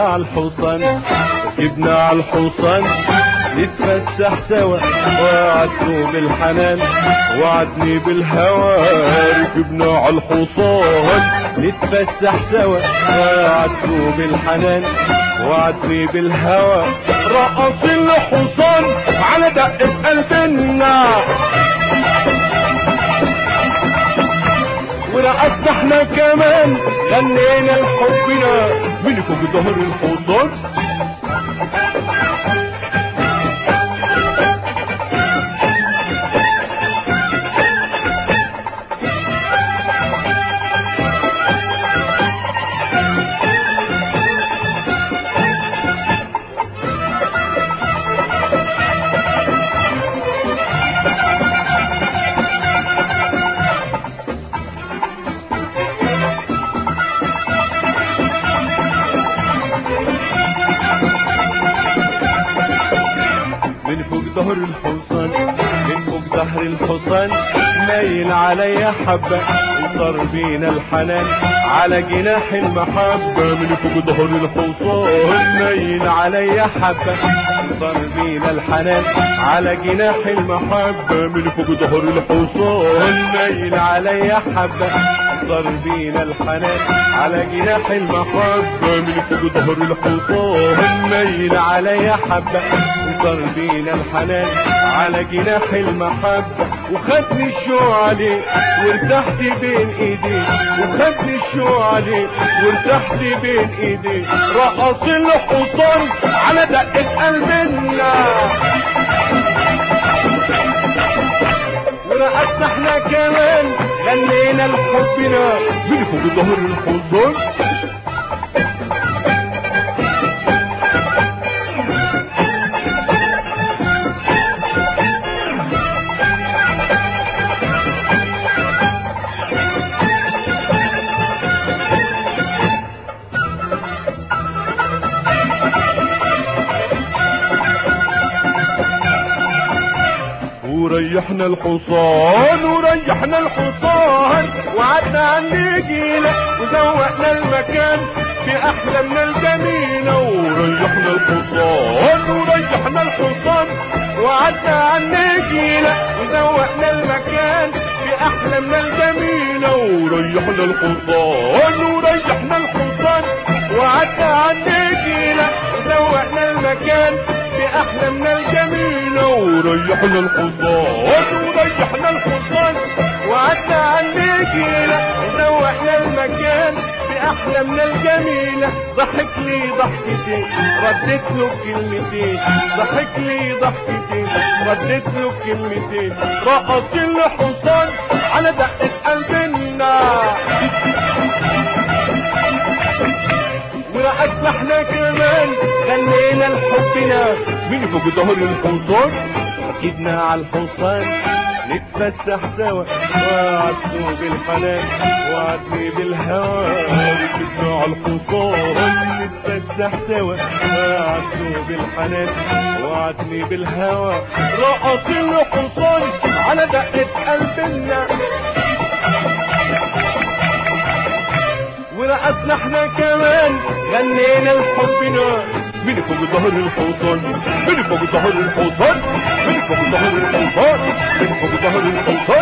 على الحصان ركبنا على الحصان نتفسح سوا وعدته بالحنان وعدني بالهوى ركبنا على الحصان نتفسح سوا وعدته بالحنان وعدني بالهوى رقص الحصان على دقة قلبنا ورقصنا احنا كمان غنينا لحبنا من فوق ظهر الحصان من فوق ظهر الحصان من فوق ظهر الحصان مايل عليا حبة وصار بينا الحنان على جناح المحبة من فوق ظهر الحصان مايل عليا حبة وصار بينا الحنان على جناح المحبة من فوق ظهر الحصان مايل عليا حبة صار بينا الحنان على جناح المحبة من فوق ظهر الحصان مايل عليا حبة صار بينا الحنان على جناح المحبة وخدني الشوق عليه وارتحت بين ايديه وخدني الشوق عليه وارتحت بين ايديه رقص الحصان على دقة قلبنا ورقصنا احنا كمان غنينا لحبنا من فوق ظهر الحصان وريحنا الحصان وريحنا الحصان وعدنا عن نجيلة وزوقنا المكان في احلامنا الجميلة وريحنا الحصان وريحنا الحصان وعدنا عن نجيلة وزوقنا المكان في احلامنا الجميلة وريحنا الحصان وريحنا الحصان وعدنا عن نجيلة وزوقنا المكان في احلامنا الجميلة وريحنا الحصان وريحنا الحصان وعدنا عن نجيلة وزوقنا المكان في احلامنا الجميلة ضحك لي ضحكتين رديت له كلمتين ضحك لي ضحكتين رديت له كلمتين رقص الحصان على دقة قلبنا ورقصنا احنا كمان غنينا لحبنا من فوق ظهر الحصان ركبنا على الحصان نتفسح سوا وعدته بالحنان وعدني بالهوى ركبنا على الحصان نتفسح سوا وعدته بالحنان وعدني بالهوى رقص الحصان على دقة قلبنا ورقصنا احنا كمان غنينا لحبنا من فوق ظهر الحصان من فوق ظهر الحصان من فوق ظهر الحصان من فوق ظهر الحصان